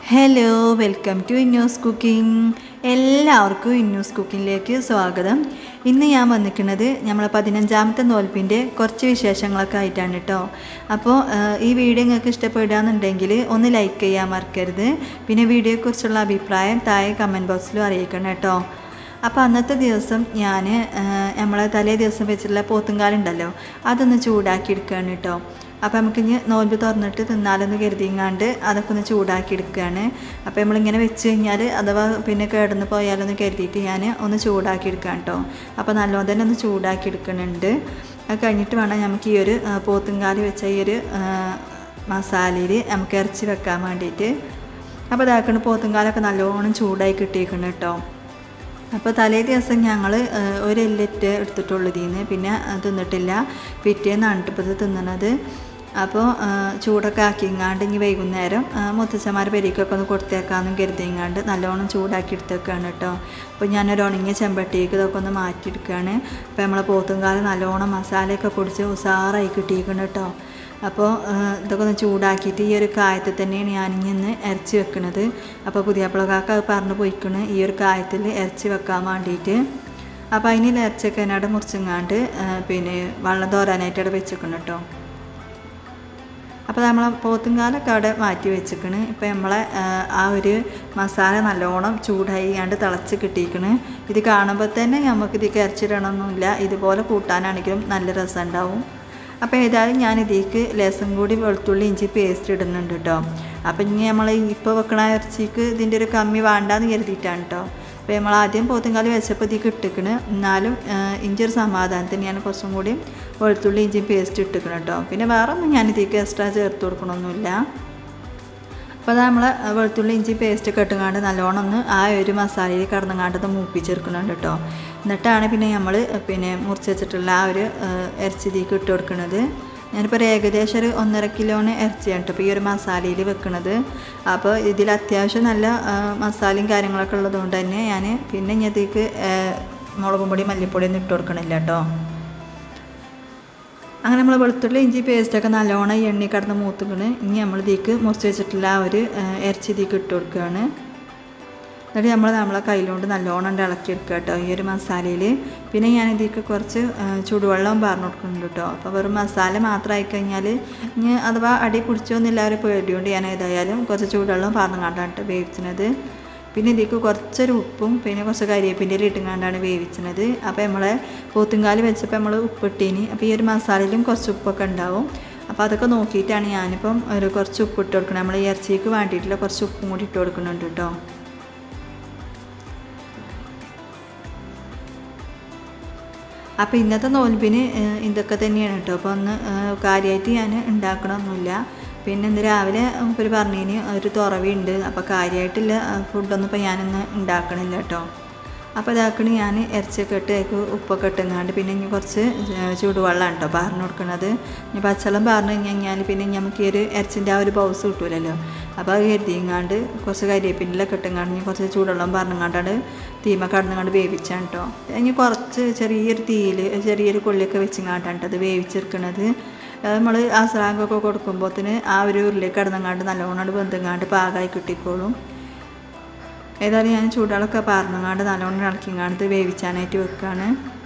hello welcome to Innu's cooking എല്ലാവർക്കും ഇന്നൂസ് കുക്കിങ്ങിലേക്ക് സ്വാഗതം ഇന്ന് ഞാൻ വന്നിരിക്കുന്നത് നമ്മളെ പതിനഞ്ചാമത്തെ നോൽപ്പിൻ്റെ കുറച്ച് വിശേഷങ്ങളൊക്കെ ആയിട്ടാണ് കേട്ടോ അപ്പോൾ ഈ വീഡിയോ നിങ്ങൾക്ക് ഇഷ്ടപ്പെടുകയെന്നുണ്ടെങ്കിൽ ഒന്ന് ലൈക്ക് ചെയ്യാൻ മറക്കരുത് പിന്നെ വീഡിയോയെക്കുറിച്ചുള്ള അഭിപ്രായം താഴെ കമൻറ്റ് ബോക്സിലും അറിയിക്കണം കേട്ടോ അപ്പോൾ അന്നത്തെ ദിവസം ഞാൻ നമ്മളെ തലേ ദിവസം വെച്ചിട്ടുള്ള പോത്തുംകാലുണ്ടല്ലോ അതൊന്ന് ചൂടാക്കി എടുക്കുകയാണ് കേട്ടോ അപ്പോൾ നമുക്ക് ഇനി നോൽബ് തുറന്നിട്ട് തിന്നാലെന്ന് കരുതിങ്ങാണ്ട് അതൊക്കെ ഒന്ന് ചൂടാക്കി എടുക്കുകയാണ് അപ്പോൾ നമ്മളിങ്ങനെ വെച്ച് കഴിഞ്ഞാൽ അഥവാ പിന്നെ കേടന്ന് പോയാലൊന്ന് കരുതിയിട്ട് ഞാൻ ഒന്ന് ചൂടാക്കി എടുക്കാം കേട്ടോ അപ്പോൾ നല്ലോണം തന്നെ ഒന്ന് ചൂടാക്കി എടുക്കുന്നുണ്ട് അത് കഴിഞ്ഞിട്ട് വേണം നമുക്ക് ഈ ഒരു പോത്തുംകാല് വെച്ച ഈ ഒരു മസാലയിൽ നമുക്ക് ഇറച്ചി വെക്കാൻ വേണ്ടിയിട്ട് അപ്പോൾ ഇതാക്കണ പോത്തുംകാലൊക്കെ നല്ലോണം ചൂടായി കിട്ടിയിരിക്കണം കേട്ടോ അപ്പോൾ തലേ ദിവസം ഞങ്ങൾ ഒരു എല്ലിറ്റ് എടുത്തിട്ടുള്ളൂ ഇതിന്ന് പിന്നെ തിന്നിട്ടില്ല പിറ്റേന്നാണ് ഇപ്പോൾ ഇത് തിന്നണത് അപ്പോൾ ചൂടൊക്കെ ആക്കിങ്ങാണ്ട് ഇനി വൈകുന്നേരം മുത്തച്ഛന്മാർ പെരിക്കൊക്കെ ഒന്ന് കൊടുത്തേക്കാമെന്നും കരുതിങ്ങാണ്ട് നല്ലോണം ചൂടാക്കി എടുത്തേക്കാണ് കേട്ടോ അപ്പോൾ ഞാനൊരു ഉണങ്ങിയ ചെമ്പട്ടിക്ക് ഇതൊക്കെ ഒന്ന് മാറ്റിയെടുക്കുകയാണ് അപ്പോൾ നമ്മളെ പോത്തുംകാലം നല്ലോണം മസാലയൊക്കെ പൊടിച്ച് ഉസാറായി കിട്ടിയിരിക്കണം കേട്ടോ അപ്പോൾ ഇതൊക്കെ ഒന്ന് ചൂടാക്കിയിട്ട് ഈ ഒരു കായത്തിൽ തന്നെയാണ് ഞാനിങ്ങനെ ഇന്ന് ഇറച്ചി വെക്കുന്നത് അപ്പോൾ പുതിയപ്പളക്കാക്ക അത് പറഞ്ഞു പോയിക്കണ് ഈ ഒരു കായത്തിൽ ഇറച്ചി വെക്കാൻ വേണ്ടിയിട്ട് അപ്പോൾ അതിന് ഇറച്ചിയൊക്കെ എന്നോട് മുറിച്ചങ്ങാണ്ട് പിന്നെ വെള്ളം തോരാനായിട്ട് അവിടെ വെച്ചിക്കണം കേട്ടോ അപ്പോൾ നമ്മൾ പോത്തുംകാലൊക്കെ അവിടെ മാറ്റി വെച്ചിക്കണ് ഇപ്പോൾ നമ്മളെ ആ ഒരു മസാല നല്ലോണം ചൂടായിയാണ്ട് തിളച്ച് കിട്ടിയിരിക്കണ് ഇത് കാണുമ്പോൾ തന്നെ നമുക്ക് ഇത് ഇറച്ചിടണമെന്നില്ല ഇതുപോലെ കൂട്ടാനാണെങ്കിലും നല്ല രസം ഉണ്ടാവും അപ്പോൾ ഏതായാലും ഞാൻ ഇതിലേക്ക് ലേസം കൂടി വെളുത്തുള്ളി ഇഞ്ചി പേസ്റ്റ് ഇടുന്നുണ്ട് കേട്ടോ അപ്പം ഇനി നമ്മൾ ഇപ്പോൾ വെക്കണ ഇറച്ചിക്ക് ഇതിൻ്റെ ഒരു കമ്മി വേണ്ടാന്ന് കരുതിയിട്ടാണ് കേട്ടോ അപ്പോൾ നമ്മൾ ആദ്യം പോത്തുംകാലി വെച്ചപ്പോൾ ഇതിലേക്ക് ഇട്ടിക്കണ് എന്നാലും ഇഞ്ചി ഒരു സമാധാനത്തിന് ഞാൻ കുറച്ചും കൂടി വെളുത്തുള്ളി ഇഞ്ചി പേസ്റ്റ് ഇട്ടിക്കണം കേട്ടോ പിന്നെ വേറെ ഒന്നും ഞാൻ ഇതിലേക്ക് എക്സ്ട്രാ ചേർത്ത് കൊടുക്കണമൊന്നുമില്ല അപ്പോൾ അത് നമ്മൾ വെളുത്തുള്ളി ഇഞ്ചി പേസ്റ്റ് ഒക്കെ ഇട്ടുങ്ങാണ്ട് നല്ലോണം ഒന്ന് ആ ഒരു മസാലയിൽ കടന്നങ്ങാണ്ട് ഒന്ന് മൂപ്പിച്ചെടുക്കുന്നുണ്ട് കേട്ടോ എന്നിട്ടാണ് പിന്നെ നമ്മൾ പിന്നെ മുറിച്ച് വെച്ചിട്ടുള്ള ആ ഒരു ഇറച്ചിതിക്ക് ഇട്ട് കൊടുക്കുന്നത് ഞാനിപ്പോൾ ഒരു ഏകദേശം ഒരു ഒന്നര കിലോന് ഇറച്ചിയാണ് കേട്ടോ ഇപ്പോൾ ഈ ഒരു മസാലയിൽ വെക്കുന്നത് അപ്പോൾ ഇതിൽ അത്യാവശ്യം നല്ല മസാലയും കാര്യങ്ങളൊക്കെ ഉള്ളതുകൊണ്ട് തന്നെ ഞാൻ പിന്നെ ഇങ്ങനത്തേക്ക് മുളകും പൊടി മല്ലിപ്പൊടി ഒന്നും ഇട്ട് കൊടുക്കണില്ല കേട്ടോ അങ്ങനെ നമ്മൾ വെളുത്തുള്ളി ഇഞ്ചി പേസ്റ്റൊക്കെ നല്ലോണം എണ്ണി കടന്ന് മൂത്തുക്കണ് ഇനി നമ്മൾ ഇതിക്ക് മുറിച്ച് വെച്ചിട്ടുള്ള ആ ഒരു ഇറച്ചി ഇതിക്ക് ഇട്ട് കൊടുക്കുകയാണ് എന്നിട്ട് നമ്മൾ നമ്മളെ കയ്യിലുകൊണ്ട് നല്ലോണം ഇളക്കിയെടുക്കുക കേട്ടോ ഈ ഒരു മസാലയിൽ പിന്നെ ഞാൻ ഇതിലേക്ക് കുറച്ച് ചൂടുവെള്ളം പറഞ്ഞു കൊടുക്കുന്നുണ്ട് കേട്ടോ അപ്പോൾ വെറും മസാല മാത്രമായി കഴിഞ്ഞാൽ ഇനി അഥവാ അടി പിടിച്ചോന്നില്ല ഒരു പേടിയുണ്ട് ഞാൻ ഏതായാലും കുറച്ച് ചൂടുവെള്ളം പറഞ്ഞു കണ്ടാണ് വേവിച്ചത് പിന്നെ ഇതിലേക്ക് കുറച്ചൊരു ഉപ്പും പിന്നെ കുറച്ച് കരിവേപ്പിൻ്റെ ഇട്ടുങ്ങാണ്ടാണ് വേവിച്ചത് അപ്പോൾ നമ്മളെ പോത്തുംകാല് വെച്ചപ്പോൾ നമ്മൾ ഉപ്പിട്ടീനി അപ്പോൾ ഈ ഒരു മസാലയിലും കുറച്ച് ഉപ്പൊക്കെ ഉണ്ടാവും അപ്പോൾ അതൊക്കെ നോക്കിയിട്ടാണ് ഞാനിപ്പം ഒരു കുറച്ച് ഉപ്പ് ഇട്ട് കൊടുക്കണം നമ്മൾ ഇറച്ചിക്ക് വേണ്ടിയിട്ടുള്ള കുറച്ച് ഉപ്പും കൂടി ഇട്ട് കൊടുക്കുന്നുണ്ട് കേട്ടോ അപ്പോൾ ഇന്നത്തെ നോൽമ്പിന് ഇതൊക്കെ തന്നെയാണ് കേട്ടോ അപ്പോൾ ഒന്ന് കാര്യമായിട്ട് ഞാൻ ഉണ്ടാക്കണമൊന്നുമില്ല പിന്നെ ഇന്ന് രാവിലെ ഒരു പറഞ്ഞതിന് ഒരു തുറവിയുണ്ട് അപ്പോൾ കാര്യമായിട്ടുള്ള ഫുഡൊന്നും ഇപ്പോൾ ഞാനിന്ന് ഉണ്ടാക്കണില്ല കേട്ടോ അപ്പോൾ ഇതാക്കണ ഞാൻ ഇറച്ചിയൊക്കെ ഇട്ട് അതിക്ക് ഉപ്പൊക്കെ ഇട്ടുങ്ങാണ്ട് പിന്നെ ഇനി കുറച്ച് ചൂടുവെള്ളമാണ് കേട്ടോ പാറിന് കൊടുക്കുന്നത് ഇനി പച്ചവെള്ളം പാറിന് കഴിഞ്ഞാൽ പിന്നെ നമുക്ക് ഈ ഒരു ഇറച്ചിൻ്റെ ആ ഒരു ബൗസ് കിട്ടൂലല്ലോ അപ്പോൾ അത് കരുതിങ്ങാണ്ട് കുറച്ച് കരിവേപ്പിൻ്റെലൊക്കെ ഇട്ടുങ്ങാണ്ട് ഇനി കുറച്ച് ചൂടുവെള്ളം പറഞ്ഞങ്ങാണ്ടാണ് തീമ കടന്നുകൊണ്ട് വേവിച്ചാണ് കേട്ടോ ഇനി കുറച്ച് ചെറിയൊരു തീയിൽ ചെറിയൊരു കൊള്ളിയൊക്കെ വെച്ചിങ്ങാണ്ടാണ് അത് വേവിച്ചെടുക്കണത് നമ്മൾ ആ സ്രാങ്കൊക്കെ കൊടുക്കുമ്പോഴത്തിന് ആ ഒരു ഉരുളി കിടന്നങ്ങാണ്ട് നല്ലോണം വെന്തുങ്ങാണ്ട് പാകമായി കിട്ടിക്കോളും ഏതായാലും ഞാൻ ചൂടുകളൊക്കെ പാർന്നങ്ങാണ്ട് നല്ലോണം ഇളക്കിങ്ങാണ്ട് വേവിച്ചാനായിട്ട് വെക്കുകയാണ്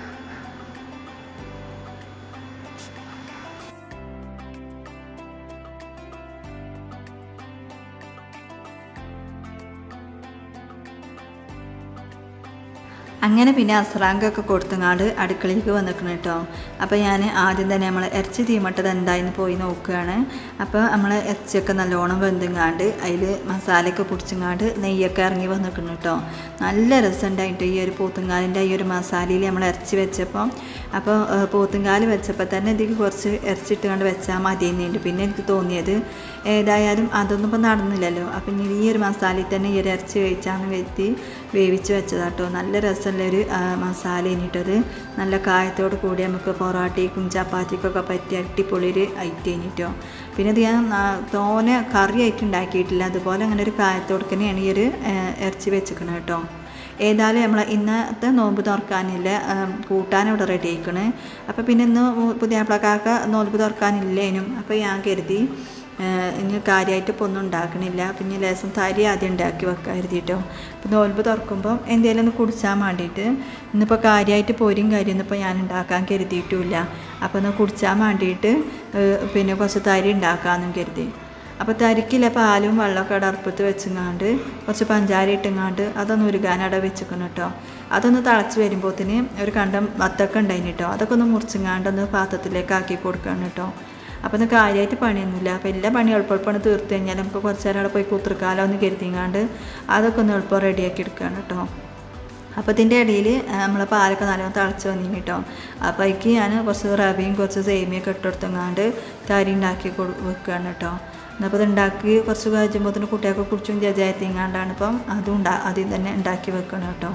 അങ്ങനെ പിന്നെ അസ്രാങ്കൊക്കെ കൊടുത്തങ്ങാണ്ട് അടുക്കളയിലേക്ക് വന്നിക്കണം കേട്ടോ അപ്പോൾ ഞാൻ ആദ്യം തന്നെ നമ്മൾ ഇറച്ചി തീമട്ടത് എന്തായെന്ന് പോയി നോക്കുകയാണ് അപ്പോൾ നമ്മൾ ഇറച്ചിയൊക്കെ നല്ലോണം വെന്തുങ്ങാണ്ട് അതിൽ മസാലയൊക്കെ പൊടിച്ചങ്ങാണ്ട് നെയ്യൊക്കെ ഇറങ്ങി വന്നിക്കണം കേട്ടോ നല്ല രസമുണ്ടായിട്ട് ഈ ഒരു പോത്തുങ്കാലിൻ്റെ ഈ ഒരു മസാലയിൽ നമ്മൾ ഇറച്ചി വെച്ചപ്പോൾ അപ്പോൾ പോത്തുങ്കാല് വെച്ചപ്പോൾ തന്നെ ഇതിൽ കുറച്ച് ഇറച്ചി ഇട്ടുകൊണ്ട് വെച്ചാൽ മതിയെന്നുണ്ട് പിന്നെ എനിക്ക് തോന്നിയത് ഏതായാലും അതൊന്നും ഇപ്പോൾ നടന്നില്ലല്ലോ അപ്പം ഇനി ഈ ഒരു മസാലയിൽ തന്നെ ഈ ഒരു ഇറച്ചി കഴിച്ചാന്ന് വെത്തി വേവിച്ച് വെച്ചതാട്ടോ നല്ല രസമുള്ള ഒരു മസാല ഇനിട്ടത് നല്ല കായത്തോട് കൂടി നമുക്ക് പൊറോട്ടയ്ക്കും ചപ്പാത്തിക്കൊക്കെ പറ്റിയ അടിപൊളി ഒരു ഐറ്റം ഇനിട്ടോ പിന്നെ ഇത് ഞാൻ തോനെ കറി ആയിട്ട് ഉണ്ടാക്കിയിട്ടില്ല അതുപോലെ അങ്ങനെ ഒരു കായത്തോട് തന്നെയാണ് ഈ ഒരു ഇറച്ചി വെച്ചിരിക്കുന്നത് കേട്ടോ ഏതായാലും നമ്മൾ ഇന്നത്തെ നോമ്പ് തുറക്കാനില്ല കൂട്ടാൻ ഇവിടെ റെഡി ആയിക്കണ് അപ്പോൾ പിന്നെ ഇന്ന് പുതിയ കാക്ക നോമ്പ് തുറക്കാനില്ലേനും അപ്പോൾ ഞാൻ കരുതി ഇനി കാര്യമായിട്ട് ഇപ്പോൾ ഒന്നും ഉണ്ടാക്കണില്ല പിന്നെ ലേസം തരി ആദ്യം ഉണ്ടാക്കി വെക്കാൻ കരുതിയിട്ടോ അപ്പോൾ നോൽമ്പ് തുറക്കുമ്പോൾ എന്തെങ്കിലും ഒന്ന് കുടിച്ചാൻ വേണ്ടിയിട്ട് ഇന്നിപ്പോൾ കാര്യമായിട്ട് പോരും കാര്യം ഇപ്പോൾ ഞാൻ ഉണ്ടാക്കാൻ കരുതിയിട്ടുമില്ല അപ്പോൾ ഒന്ന് കുടിച്ചാൻ വേണ്ടിയിട്ട് ഏഹ്, പിന്നെ കുറച്ച് തരി ഉണ്ടാക്കാമെന്നും കരുതി അപ്പോൾ തരിക്കില്ല പാലും വെള്ളമൊക്കെ അവിടെ അടുപ്പത്ത് വെച്ചങ്ങാണ്ട് കുറച്ച് പഞ്ചാര ഇട്ടുങ്ങാണ്ട് അതൊന്ന് ഉരുകാൻ അവിടെ വെച്ചിക്കണം കേട്ടോ അതൊന്ന് തിളച്ച് വരുമ്പോഴത്തേന് ഒരു കണ്ടം വത്തൊക്കെ ഉണ്ടായിന് കേട്ടോ അതൊക്കെ ഒന്ന് മുറിച്ചങ്ങാണ്ട് ഒന്ന് പാത്രത്തിലേക്ക് ആക്കി കൊടുക്കണം കേട്ടോ അപ്പോൾ ഒന്ന് കാര്യമായിട്ട് പണിയൊന്നുമില്ല അപ്പോൾ എല്ലാ പണി എളുപ്പമാണ് തീർത്ത് കഴിഞ്ഞാൽ നമുക്ക് കുറച്ച് നേരം അവിടെ പോയി കുത്തിർക്കാലോ ഒന്ന് കരുതിങ്ങാണ്ട് അതൊക്കെ ഒന്ന് എളുപ്പം റെഡിയാക്കി എടുക്കുകയാണ് കേട്ടോ അപ്പോൾ ഇതിൻ്റെ ഇടയിൽ നമ്മളെ പാലൊക്കെ നല്ലോണം തിളച്ച് വന്നിന് കേട്ടോ അപ്പോൾ അതിക്ക് ഞാൻ കുറച്ച് റവയും കുറച്ച് സേമിയൊക്കെ ഇട്ടെടുത്തങ്ങാണ്ട് തരി ഉണ്ടാക്കി കൊടു വെക്കുകയാണ് കേട്ടോ എന്നപ്പോൾ ഇത് ഉണ്ടാക്കി കുറച്ച് കഴിയുമ്പോൾ കുട്ടികൾക്ക് കുടിച്ചും ജജായത്തിങ്ങാണ്ടാണ് ഇപ്പം അതും ഉണ്ടാ ആദ്യം തന്നെ ഉണ്ടാക്കി വെക്കണം കേട്ടോ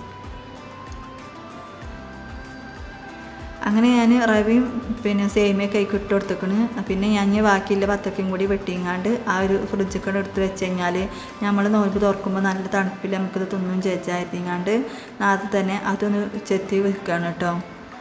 അങ്ങനെ ഞാൻ റവയും പിന്നെ സേമിയൊക്കെ അതിൽ ഇട്ട് കൊടുത്തേക്കണ് പിന്നെ ഞാൻ ഇനി ബാക്കിയുള്ള പത്തക്കയും കൂടി വെട്ടിങ്ങാണ്ട് ആ ഒരു ഫ്രിഡ്ജിൽ എടുത്ത് വെച്ച് കഴിഞ്ഞാൽ നമ്മൾ നോൽപ്പ് തുറക്കുമ്പോൾ നല്ല തണുപ്പിൽ നമുക്കിത് തിന്നും ചേച്ചായിരുത്തിങ്ങാണ്ട് ആദ്യം തന്നെ അതൊന്ന് ചെത്തി വെക്കുകയാണ് കേട്ടോ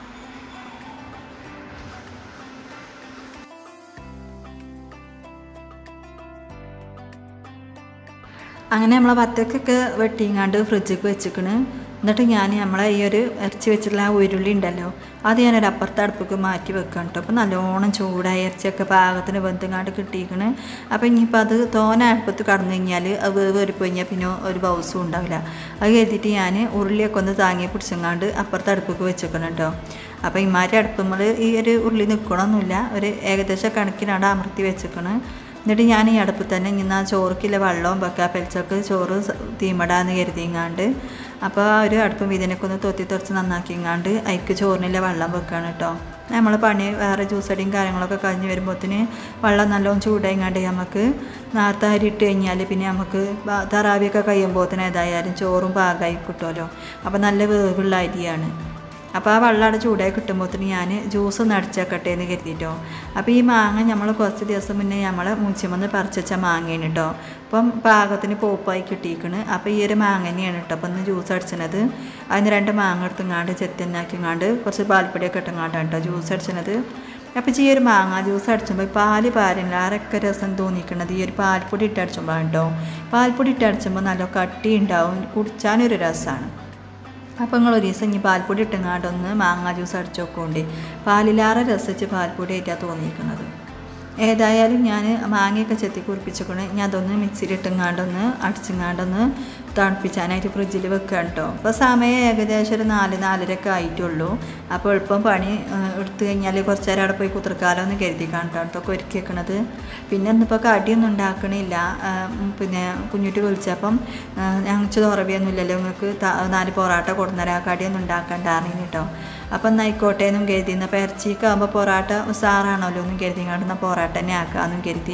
അങ്ങനെ നമ്മളെ വത്തക്കൊക്കെ വെട്ടിങ്ങാണ്ട് ഫ്രിഡ്ജിക്ക് വെച്ചിക്കണ് എന്നിട്ട് ഞാൻ നമ്മളെ ഈ ഒരു ഇറച്ചി വെച്ചിട്ടുള്ള ആ ഉരുളി ഉണ്ടല്ലോ അത് ഞാനൊരു അപ്പുറത്തെ അടുപ്പൊക്കെ മാറ്റി വെക്കാം കേട്ടോ അപ്പോൾ നല്ലോണം ചൂടായ ഇറച്ചിയൊക്കെ പാകത്തിന് വെന്തുങ്ങാണ്ട് കിട്ടിയിരിക്കണ് അപ്പോൾ ഇനിയിപ്പോൾ അത് തോന അടുപ്പത്ത് കടന്നു കഴിഞ്ഞാൽ അത് വേവ് കഴിഞ്ഞാൽ പിന്നെ ഒരു ബൗസും ഉണ്ടാവില്ല അത് കരുതിയിട്ട് ഞാൻ ഉരുളിയൊക്കെ ഒന്ന് താങ്ങി പിടിച്ചങ്ങാണ്ട് അപ്പുറത്തെ അടുപ്പൊക്കെ വെച്ചേക്കണം കേട്ടോ അപ്പോൾ ഇമാരി അടുപ്പുമ്പോൾ ഈ ഒരു ഉരുളി നിൽക്കണമൊന്നുമില്ല ഒരു ഏകദേശം കണക്കിനാണ് അമർത്തി വെച്ചേക്കണ് എന്നിട്ട് ഞാൻ ഈ അടുപ്പിൽ തന്നെ ഇന്ന് ആ ചോറുക്കില്ല വെള്ളവും വെക്കുക പെൽച്ചക്ക് ചോറ് സ- തീമടാന്ന് കരുതിങ്ങാണ്ട് അപ്പോൾ ആ ഒരു അടുപ്പും ഇതിനൊക്കെ ഒന്ന് തൊത്തി തുറച്ച് നന്നാക്കിങ്ങാണ്ട് അതിക്ക് ചോറിനില്ല വെള്ളം വെക്കുകയാണ് കേട്ടോ നമ്മൾ പണി വേറെ ജ്യൂസടിയും കാര്യങ്ങളൊക്കെ കഴിഞ്ഞ് വരുമ്പോഴത്തേന് വെള്ളം നല്ലോണം ചൂടായിങ്ങാണ്ട് നമുക്ക് നേരത്തെ അരി ഇട്ട് കഴിഞ്ഞാൽ പിന്നെ നമുക്ക് ബ- തറാവിയൊക്കെ കഴിയുമ്പോഴത്തേന് ഏതായാലും ചോറും പാകമായി കിട്ടുമല്ലോ അപ്പോൾ നല്ല വേവുള്ള അരിയാണ് അപ്പോൾ ആ വെള്ളം അവിടെ ചൂടായി കിട്ടുമ്പോഴത്തേന് ഞാൻ ജ്യൂസ് ഒന്ന് അടിച്ചേക്കട്ടെ എന്ന് കരുതിയിട്ടോ അപ്പോൾ ഈ മാങ്ങ നമ്മൾ കുറച്ച് ദിവസം മുന്നേ നമ്മളെ മൂച്ചമെന്ന് പറിച്ച് വെച്ച മാങ്ങയാണ് കേട്ടോ അപ്പം പാകത്തിന് പോപ്പായി കിട്ടിയിരിക്കണ് അപ്പോൾ ഈ ഒരു മാങ്ങ തന്നെയാണ് കേട്ടോ അപ്പം ഇന്ന് ജ്യൂസ് അടിച്ചത് അതിന് രണ്ട് മാങ്ങ എടുത്തങ്ങാണ്ട് ചെത്തന്നാക്കിങ്ങാണ്ട് കുറച്ച് പാൽപ്പൊടിയൊക്കെ ഇട്ടങ്ങാണ്ടാണ് കേട്ടോ ജ്യൂസ് അടിച്ചത് അപ്പോൾ ഈ ഒരു മാങ്ങ ജ്യൂസ് അടിച്ചുമ്പോൾ ഈ പാല് പാലില്ല ആരൊക്കെ രസം തോന്നിക്കണത് ഈ ഒരു പാൽപ്പൊടി ഇട്ട് അടിച്ചുമ്പോൾ കേട്ടോ പാൽപ്പൊടി ഇട്ട് അടിച്ചുമ്പോൾ നല്ല കട്ടി ഉണ്ടാവും കുടിച്ചാനൊരു രസമാണ് അപ്പോൾ നിങ്ങൾ ഒരു ദിവസം ഇനി പാൽപ്പൊടി ഇട്ടങ്ങാണ്ടൊന്ന് മാങ്ങ ജ്യൂസ് അടിച്ച് നോക്കുകൊണ്ട് പാലിലാറെ രസിച്ച് പാൽപ്പൊടി ആയിട്ടാണ് തോന്നിയിരിക്കുന്നത് ഏതായാലും ഞാൻ മാങ്ങയൊക്കെ ചെത്തി കുറിപ്പിച്ചേക്കണ് ഞാൻ അതൊന്ന് മിക്സിയിൽ ഇട്ടുങ്ങാണ്ടൊന്ന് അടിച്ചുങ്ങാണ്ടൊന്ന് തണുപ്പിച്ചാനായിട്ട് ഫ്രിഡ്ജിൽ വെക്കുകയാണ് കേട്ടോ അപ്പോൾ സമയം ഏകദേശം ഒരു നാല് നാലരയൊക്കെ ആയിട്ടുള്ളൂ അപ്പോൾ എളുപ്പം പണി ഏഹ്, എടുത്തു കഴിഞ്ഞാൽ കുറച്ച് നേരം അവിടെ പോയി കുത്തിർക്കാലോ എന്ന് കരുതിക്കാണ് കേട്ടോ അതൊക്കെ ഒരുക്കി വെക്കണത് പിന്നെ ഇന്നിപ്പോൾ കടിയൊന്നും ഉണ്ടാക്കണില്ല ഏഹ്, ഉം, പിന്നെ കുഞ്ഞുട്ടി വിളിച്ചപ്പം ഞങ്ങൾക്ക് തുറവിയൊന്നുമില്ലല്ലോ നിങ്ങൾക്ക് നാല് പൊറാട്ട കൊടുന്നേരം ആ കടിയൊന്നും ഉണ്ടാക്കണ്ടാറിന് കേട്ടോ അപ്പം എന്നാൽ ആയിക്കോട്ടെ എന്നും കരുതി എന്നാൽ ഇറച്ചിക്കാകുമ്പോൾ പൊറാട്ട ഉസാറാണല്ലോ എന്നും കരുതി കണ്ടുന്ന പൊറാട്ട തന്നെ ആക്കാമെന്നും കരുതി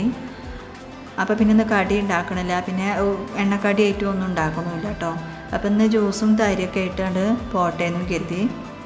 അപ്പോൾ പിന്നെ ഇന്ന് കടി ഉണ്ടാക്കണില്ല പിന്നെ ഉ, എണ്ണക്കടി ആയിട്ടും ഒന്നും ഉണ്ടാക്കണമില്ല കേട്ടോ അപ്പം ഇന്ന് ജ്യൂസും തരിയൊക്കെ ഇട്ടുകൊണ്ട് പോട്ടെ എന്നും കരുതി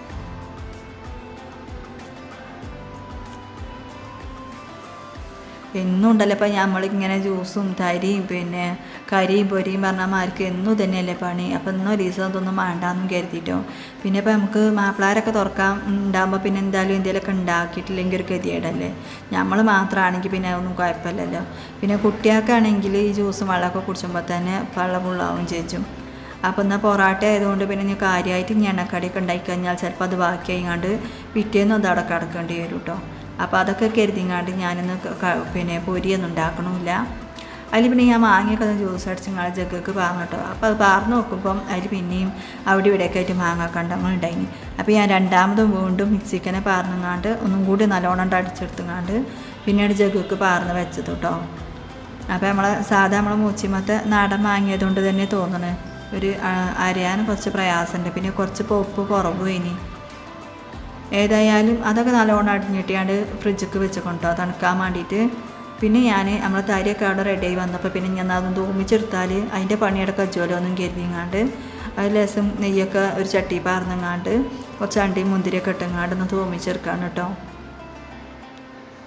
എന്നും ഉണ്ടല്ലോ ഇപ്പം നമ്മളിങ്ങനെ ജ്യൂസും തരിയും പിന്നെ കരിയും പൊരിയും പറഞ്ഞാൽ മാർക്ക് എന്നും തന്നെയല്ലേ പണി അപ്പം ഇന്നും ഒരു ദിവസം അതൊന്നും വേണ്ടാന്നും കരുതിയിട്ടോ പിന്നെ ഇപ്പം നമുക്ക് മാപ്പിളാരൊക്കെ തുറക്കാൻ ഉണ്ടാകുമ്പോൾ പിന്നെ എന്തായാലും എന്തെങ്കിലുമൊക്കെ ഉണ്ടാക്കിയിട്ടില്ലെങ്കിൽ ഒരു ഗതികേടല്ലേ നമ്മൾ മാത്രമാണെങ്കിൽ പിന്നെ അതൊന്നും കുഴപ്പമില്ലല്ലോ പിന്നെ കുട്ടികൾക്കാണെങ്കിൽ ഈ ജ്യൂസും വെള്ളമൊക്കെ കുടിച്ചുമ്പോൾ തന്നെ പള്ള പുള്ളാവും ചേച്ചും അപ്പോൾ എന്നാൽ പൊറാട്ട ആയതുകൊണ്ട് പിന്നെ ഞാൻ കാര്യമായിട്ട് ഇനി എണ്ണക്കടിയൊക്കെ ഉണ്ടാക്കി കഴിഞ്ഞാൽ ചിലപ്പോൾ അത് ബാക്കിയായിങ്ങാണ്ട് പിറ്റേന്നും അത് അവിടെ കിടക്കേണ്ടി വരും കേട്ടോ അപ്പോൾ അതൊക്കെ കരുതിങ്ങാണ്ട് ഞാനിന്ന് ക- ക- പിന്നെ പൊരിയൊന്നും ഉണ്ടാക്കണമില്ല അതിൽ പിന്നെ ഞാൻ മാങ്ങയൊക്കെ ഒന്ന് ജ്യൂസ് അടിച്ച് നിങ്ങളെ ജഗ്ഗക്ക് പാങ്ങ കേട്ടോ അപ്പോൾ അത് പാർന്ന് നോക്കുമ്പം അതിൽ പിന്നെയും അവിടെ ഇവിടെയൊക്കെ ആയിട്ട് മാങ്ങ കണ്ടങ്ങളുണ്ടായിനി അപ്പോൾ ഞാൻ രണ്ടാമതും വീണ്ടും മിക്സിക്കനെ പാർന്നങ്ങാണ്ട് ഒന്നും കൂടി നല്ലോണം ഉണ്ട് അടിച്ചെടുത്തങ്ങാണ്ട് പിന്നീട് ജഗ്ഗക്ക് പാർന്ന് വെച്ചത് കേട്ടോ അപ്പോൾ നമ്മളെ സാധാ നമ്മളെ മൂച്ചിമത്തെ നാടൻ വാങ്ങിയതുകൊണ്ട് തന്നെ തോന്നണേ ഒരു ആ, അരയാൻ കുറച്ച് പ്രയാസമുണ്ട് പിന്നെ കുറച്ച് പോപ്പ് കുറവ് ഇനി ഏതായാലും അതൊക്കെ നല്ലോണം അടിഞ്ഞിട്ടിയാണ്ട് ഫ്രിഡ്ജിക്ക് വെച്ച് കൊണ്ടോ തണുക്കാൻ വേണ്ടിയിട്ട് പിന്നെ ഞാൻ നമ്മളെ തരിയൊക്കെ അവിടെ റെഡിയായി വന്നപ്പോൾ പിന്നെ ഞാൻ അതൊന്ന് തൂമിച്ചെടുത്താൽ അതിൻ്റെ പണിയുടെ കജ്ജോലോ ഒന്നും കരുതിങ്ങാണ്ട് അതിൽ ലേശം നെയ്യൊക്കെ ഒരു ചട്ടി പാർന്നങ്ങാണ്ട് കുറച്ച് അണ്ടിയും മുന്തിരിയൊക്കെ ഇട്ടങ്ങാണ്ട് ഒന്ന് തൂമിച്ചെടുക്കാണ് കേട്ടോ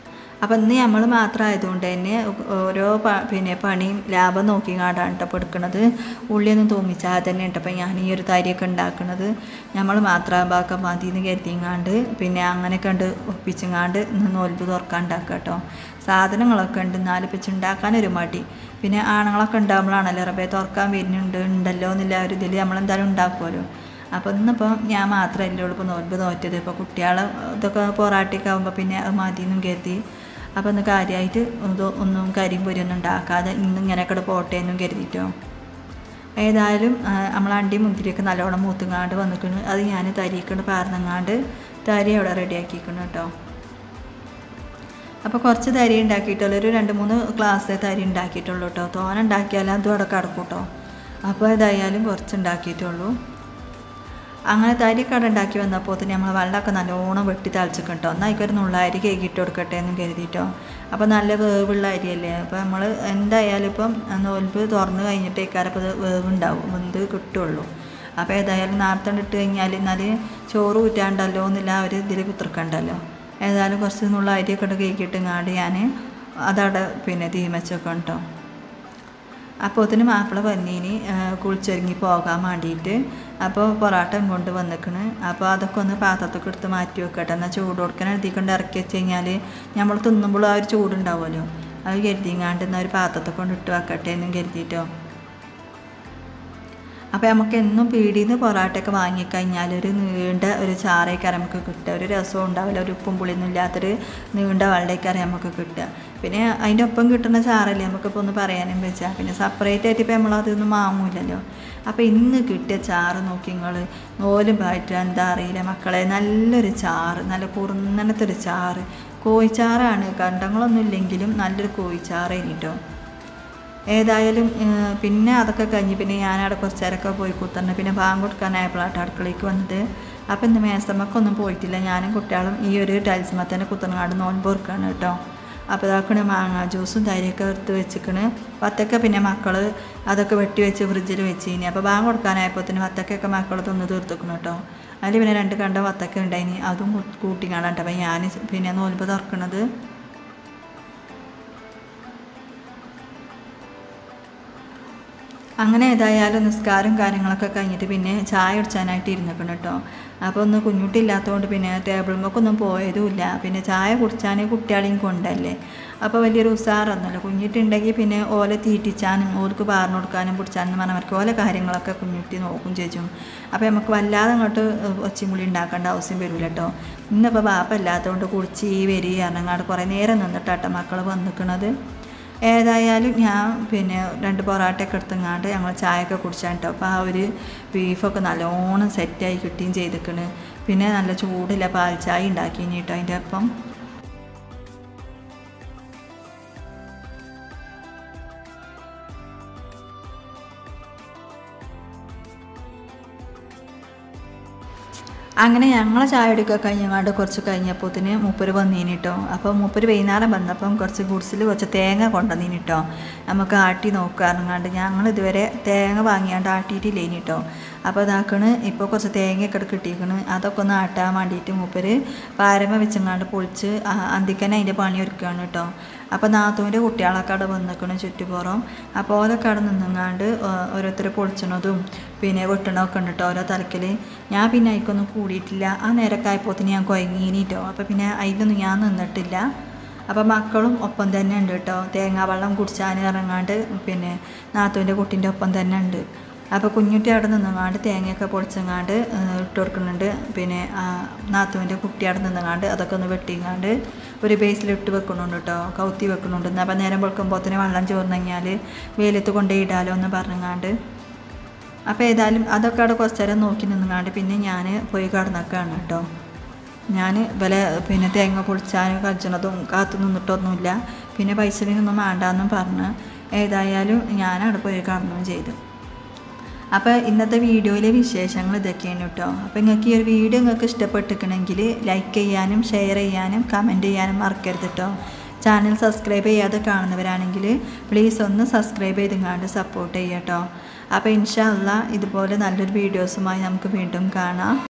അപ്പം ഇന്ന് നമ്മൾ മാത്രമായതുകൊണ്ട് തന്നെ ഓരോ പ- പിന്നെ പണിയും ലാഭം നോക്കി കാണ്ടാണ് കേട്ടോ എടുക്കുന്നത് ഉള്ളിയൊന്നും തൂമിച്ചാൽ തന്നെ ഉണ്ട് അപ്പം ഞാൻ ഈ ഒരു തരിയൊക്കെ ഉണ്ടാക്കുന്നത് നമ്മൾ മാത്രമാകുമ്പോൾ മതി എന്ന് കരുതിങ്ങാണ്ട് പിന്നെ അങ്ങനെ കണ്ട് ഒപ്പിച്ചങ്ങാണ്ട് ഇന്ന് നോൽപ്പ് തുറക്കാൻ ഉണ്ടാക്കുക കേട്ടോ സാധനങ്ങളൊക്കെ ഉണ്ട് എന്നാലും വെച്ച് ഉണ്ടാക്കാനൊരു മടി പിന്നെ ആണുങ്ങളൊക്കെ ഉണ്ടാകുമ്പോഴാണല്ലോ റബ്ബെ തുറക്കാൻ വരുന്നുണ്ട് ഉണ്ടല്ലോ എന്നുള്ള ഒരു ഇതിൽ നമ്മളെന്തായാലും ഉണ്ടാക്കുമല്ലോ അപ്പോൾ ഇന്നിപ്പോൾ ഞാൻ മാത്രമല്ലേ ഉള്ളൂ ഇപ്പോൾ നോൽപ്പ് തോറ്റത് ഇപ്പോൾ കുട്ടികൾ ഇതൊക്കെ പൊറാട്ടയൊക്കെ ആകുമ്പോൾ പിന്നെ അത് മതിയെന്നും കരുതി അപ്പോൾ ഒന്ന് കാര്യമായിട്ട് ഇത് ഒന്നും കരിയും പൊരിയൊന്നും ഉണ്ടാക്കാതെ ഇന്ന് ഇങ്ങനെയൊക്കെ പോട്ടെ എന്നും കരുതിയിട്ടോ ഏതായാലും നമ്മൾ അണ്ടി മുന്തിരിയൊക്കെ നല്ലോണം മൂത്തുങ്ങാണ്ട് വന്നിക്കുന്നു അത് ഞാൻ തരിക്കൊണ്ട് പാർന്നങ്ങാണ്ട് തരി അവിടെ റെഡിയാക്കിക്കണം കേട്ടോ അപ്പോൾ കുറച്ച് തരി ഉണ്ടാക്കിയിട്ടുള്ളൂ ഒരു രണ്ട് മൂന്ന് ഗ്ലാസ് തരി ഉണ്ടാക്കിയിട്ടുള്ളൂ കേട്ടോ തോന ഉണ്ടാക്കിയാലും അതും അവിടെ കിടക്കും കേട്ടോ അപ്പോൾ ഏതായാലും കുറച്ച് ഉണ്ടാക്കിയിട്ടുള്ളൂ അങ്ങനെ തരിയൊക്കെ അവിടെ ഉണ്ടാക്കി വന്നപ്പോൾ തന്നെ നമ്മൾ വെള്ളമൊക്കെ നല്ലോണം വെട്ടി തളിച്ചിട്ട് കേട്ടോ എന്നാൽ അതിക്കൊരു നുള്ളരി കേക്കിട്ട് കൊടുക്കട്ടെ എന്ന് കരുതിയിട്ടോ അപ്പോൾ നല്ല വേവുള്ള അരിയല്ലേ അപ്പോൾ നമ്മൾ എന്തായാലും ഇപ്പം നോൽപ്പ് തുറന്ന് കഴിഞ്ഞിട്ടേക്കാരം അപ്പോൾ ഇത് വേവുണ്ടാവും വെന്ത് കിട്ടുള്ളൂ അപ്പോൾ ഏതായാലും നേരത്തെ ഇട്ട് കഴിഞ്ഞാൽ എന്നാൽ ചോറ് ഊറ്റാണ്ടല്ലോ എന്നില്ല അവർ ഇതിൽ കുത്തിർക്കണ്ടല്ലോ ഏതായാലും കുറച്ച് നുള്ള അരിയൊക്കെ ഇട്ട് കേക്കിട്ടിങ്ങാണ്ട് ഞാൻ അതവിടെ പിന്നെ തീമച്ചൊക്കെ കേട്ടോ അപ്പോൾ അതിന് മാപ്പിള വന്നീന് കുളിച്ചൊരുങ്ങി പോകാൻ വേണ്ടിയിട്ട് അപ്പോൾ പൊറാട്ടം കൊണ്ട് വന്നിക്കണ് അപ്പോൾ അതൊക്കെ ഒന്ന് പാത്രത്തൊക്കെ എടുത്ത് മാറ്റി വെക്കട്ടെ എന്നാൽ ചൂട് കൊടുക്കാൻ എഴുതിക്കൊണ്ട് ഇറക്കി വെച്ച് കഴിഞ്ഞാൽ നമ്മൾ തിന്നുമ്പോൾ ആ ഒരു ചൂടുണ്ടാവുമല്ലോ അത് കരുതിങ്ങാണ്ട് എന്നാൽ ഒരു പാത്രത്തെ കൊണ്ട് ഇട്ട് വെക്കട്ടെ എന്നും കരുതിയിട്ടോ അപ്പോൾ നമുക്ക് എന്നും പീടിയിൽ നിന്ന് പൊറാട്ടയൊക്കെ വാങ്ങിക്കഴിഞ്ഞാൽ ഒരു നീണ്ട ഒരു ചാറേക്കറി നമുക്ക് കിട്ടുക ഒരു രസവും ഉണ്ടാവില്ല ഒരു ഉപ്പും പുളിയൊന്നും ഇല്ലാത്തൊരു നീണ്ട വെള്ളേക്കറി നമുക്ക് കിട്ടുക പിന്നെ അതിൻ്റെ ഒപ്പം കിട്ടുന്ന ചാറല്ലേ നമുക്കിപ്പോൾ ഒന്ന് പറയാനും വെച്ചാൽ പിന്നെ സെപ്പറേറ്റ് ആയിട്ട് ഇപ്പോൾ നമ്മളതൊന്നും വാങ്ങൂലല്ലോ അപ്പോൾ ഇന്ന് കിട്ടിയ ചാറ് നോക്കി നിങ്ങൾ നോലും പാറ്റ എന്താ അറിയില്ല മക്കളെ നല്ലൊരു ചാറ് നല്ല കുറുന്നനത്തെ ഒരു ചാറ് കോഴിച്ചാറാണ് കണ്ടങ്ങളൊന്നും ഇല്ലെങ്കിലും നല്ലൊരു കോഴിച്ചാറ് കേട്ടോ ഏതായാലും ഏഹ്, പിന്നെ അതൊക്കെ കഴിഞ്ഞ് പിന്നെ ഞാനവിടെ കുറച്ച് നേരമൊക്കെ പോയി കുത്തന്നെ പിന്നെ ബാങ്ക് കൊടുക്കാനായപ്പോഴാട്ടോ അടുക്കളയ്ക്ക് വന്നത് അപ്പം ഇന്ന് മേസമ്മക്കൊന്നും പോയിട്ടില്ല ഞാനും കുട്ടികളും ഈ ഒരു ടൈൽസ്മ തന്നെ കുത്തനങ്ങാട് നോൻപ് ഓർക്കാണ് കേട്ടോ അപ്പോൾ ഇതാക്കണ മാങ്ങ ജ്യൂസും തരിയൊക്കെ എടുത്ത് വെച്ചിക്കണ് വത്തക്ക പിന്നെ മക്കൾ അതൊക്കെ വെട്ടി വെച്ച് ഫ്രിഡ്ജിൽ വെച്ച് കഴിഞ്ഞ് അപ്പോൾ ബാങ്ക് കൊടുക്കാനായപ്പോൾ തന്നെ വത്തക്കൊക്കെ മക്കൾ തിന്ന് തീർത്തിക്കണം കേട്ടോ അതിൽ പിന്നെ രണ്ട് കണ്ട വത്തക്ക ഉണ്ടായിനി അതും കൂട്ടി കാണാം കേട്ടോ അപ്പോൾ ഞാൻ പിന്നെ നോൽപ്പ് തുറക്കണത് അങ്ങനെ ഏതായാലും നിസ്കാരം കാര്യങ്ങളൊക്കെ കഴിഞ്ഞിട്ട് പിന്നെ ചായ കുടിച്ചാനായിട്ട് ഇരുന്നിക്കണം കേട്ടോ അപ്പോൾ ഒന്ന് കുഞ്ഞുട്ടില്ലാത്തതുകൊണ്ട് പിന്നെ ടേബിൾമൊക്കൊന്നും പോയതുമില്ല പിന്നെ ചായ കുടിച്ചാൽ കുട്ടികളെയും കൊണ്ടല്ലേ അപ്പോൾ വലിയൊരു ഉസാറൊന്നുമില്ല കുഞ്ഞിട്ടുണ്ടെങ്കിൽ പിന്നെ ഓലെ തീറ്റിച്ചാനും ഓർക്ക് പാർന്നു കൊടുക്കാനും പിടിച്ചാനും പറഞ്ഞവർക്ക് ഓലെ കാര്യങ്ങളൊക്കെ കുഞ്ഞുട്ടി നോക്കും ചേച്ചും അപ്പോൾ നമുക്ക് വല്ലാതെ അങ്ങോട്ട് ഒച്ചിമുളി ഉണ്ടാക്കേണ്ട ആവശ്യം വരില്ല കേട്ടോ ഇന്നിപ്പോൾ ബാപ്പ ഇല്ലാത്തതുകൊണ്ട് കുടിച്ച് ഈ വരി ഇറങ്ങാണ്ട് കുറേ നേരം നിന്നിട്ടാട്ടോ മക്കൾ വന്നിക്കണത് ഏതായാലും ഞാൻ പിന്നെ രണ്ട് പൊറാട്ടയൊക്കെ എടുത്തങ്ങാണ്ട് ഞങ്ങൾ ചായയൊക്കെ കുടിച്ചാൽ കേട്ടോ അപ്പോൾ ആ ഒരു ബീഫൊക്കെ നല്ലോണം സെറ്റായി കിട്ടുകയും ചെയ്തിക്കണ് പിന്നെ നല്ല ചൂടില്ല പാൽ ചായ ഉണ്ടാക്കി കേട്ടോ അതിൻ്റെ ഒപ്പം അങ്ങനെ ഞങ്ങൾ ചായ എടുക്കുക കഴിഞ്ഞങ്ങാണ്ട് കുറച്ച് കഴിഞ്ഞപ്പോത്തിന് മൂപ്പര് വന്നീന് കേട്ടോ അപ്പോൾ മൂപ്പര് വൈകുന്നേരം വന്നപ്പം കുറച്ച് ഗുഡ്സിൽ കുറച്ച് തേങ്ങ കൊണ്ടുവന്നീന് കേട്ടോ നമുക്ക് ആട്ടി നോക്കാറുങ്ങാണ്ട് ഞങ്ങൾ ഇതുവരെ തേങ്ങ വാങ്ങിയാണ്ട് ആട്ടിയിട്ടില്ലേനി കേട്ടോ അപ്പോൾ ഇതാക്കണ് ഇപ്പോൾ കുറച്ച് തേങ്ങയൊക്കെ ഇവിടെ കിട്ടിയിരിക്കണ് അതൊക്കെ ഒന്ന് ആട്ടാൻ വേണ്ടിയിട്ട് മൂപ്പര് പാരമ വെച്ചങ്ങാണ്ട് പൊളിച്ച് ആ- അന്തിക്കന്നെ അതിൻ്റെ പണി ഒരുക്കുകയാണ് കേട്ടോ അപ്പോൾ നാത്തൂൻ്റെ കുട്ടികളൊക്കെ അവിടെ വന്നിക്കണം ചുറ്റുപുറം അപ്പോൾ ഓരൊക്കെ അവിടെ നിന്നങ്ങാണ്ട് ഓരോരുത്തർ പൊളിച്ചണതും പിന്നെ വെട്ടണമൊക്കെ ഉണ്ട് കേട്ടോ ഓരോ തലക്കിൽ ഞാൻ പിന്നെ അതിക്കൊന്നും കൂടിയിട്ടില്ല ആ നേരമൊക്കെ ആയപ്പോത്തിന് ഞാൻ കൊയങ്ങീനിട്ടോ അപ്പോൾ പിന്നെ അതിലൊന്നും ഞാൻ നിന്നിട്ടില്ല അപ്പോൾ മക്കളും ഒപ്പം തന്നെ ഉണ്ട് കേട്ടോ തേങ്ങാ വെള്ളം കുടിച്ചാൻ ഇറങ്ങാണ്ട് പിന്നെ നാത്തൂൻ്റെ കുട്ടീൻ്റെ ഒപ്പം തന്നെ ഉണ്ട് അപ്പോൾ കുഞ്ഞുട്ടി അവിടെ നിന്നങ്ങാണ്ട് തേങ്ങയൊക്കെ പൊളിച്ചങ്ങാണ്ട് ഏഹ്, ഇട്ട് കൊടുക്കുന്നുണ്ട് പിന്നെ ആ നാത്തുവിൻ്റെ കുട്ടി അവിടെ നിന്നങ്ങാണ്ട് അതൊക്കെ ഒന്ന് വെട്ടിങ്ങാണ്ട് ഒരു ബേസിലിട്ട് വെക്കണുണ്ട് കേട്ടോ കൗത്തി വെക്കണുണ്ട് എന്നാൽ അപ്പം നേരം വെക്കുമ്പോഴത്തേന് വെള്ളം ചോർന്നു കഴിഞ്ഞാൽ വെയിലത്ത് കൊണ്ടുപോയി ഇടാലോ എന്ന് പറഞ്ഞങ്ങാണ്ട് അപ്പോൾ ഏതായാലും അതൊക്കെ അവിടെ കുറച്ച് നേരം നോക്കി നിന്നങ്ങാണ്ട് പിന്നെ ഞാൻ പോയി കടന്നൊക്കെയാണ് കേട്ടോ ഞാൻ വില പിന്നെ തേങ്ങ പൊളിച്ചാനും കജ്ജണതും കാത്തു നിന്നിട്ടൊന്നുമില്ല പിന്നെ പൈസലിനൊന്നും വേണ്ടാന്നും പറഞ്ഞ് ഏതായാലും ഞാനവിടെ പോയി കടന്നും ചെയ്തു അപ്പോൾ ഇന്നത്തെ വീഡിയോയിലെ വിശേഷങ്ങൾ ഇതൊക്കെയാണ് കേട്ടോ അപ്പോൾ നിങ്ങൾക്ക് ഈ ഒരു വീഡിയോ നിങ്ങൾക്ക് ഇഷ്ടപ്പെട്ടിരിക്കണമെങ്കിൽ ലൈക്ക് ചെയ്യാനും ഷെയർ ചെയ്യാനും കമൻറ്റ് ചെയ്യാനും മറക്കരുത് കേട്ടോ ചാനൽ സബ്സ്ക്രൈബ് ചെയ്യാതെ കാണുന്നവരാണെങ്കിൽ പ്ലീസ് ഒന്ന് സബ്സ്ക്രൈബ് ചെയ്തുങ്ങാണ്ട് സപ്പോർട്ട് ചെയ്യാം കേട്ടോ അപ്പോൾ ഇൻഷാ അല്ലാ ഇതുപോലെ നല്ലൊരു വീഡിയോസുമായി നമുക്ക് വീണ്ടും കാണാം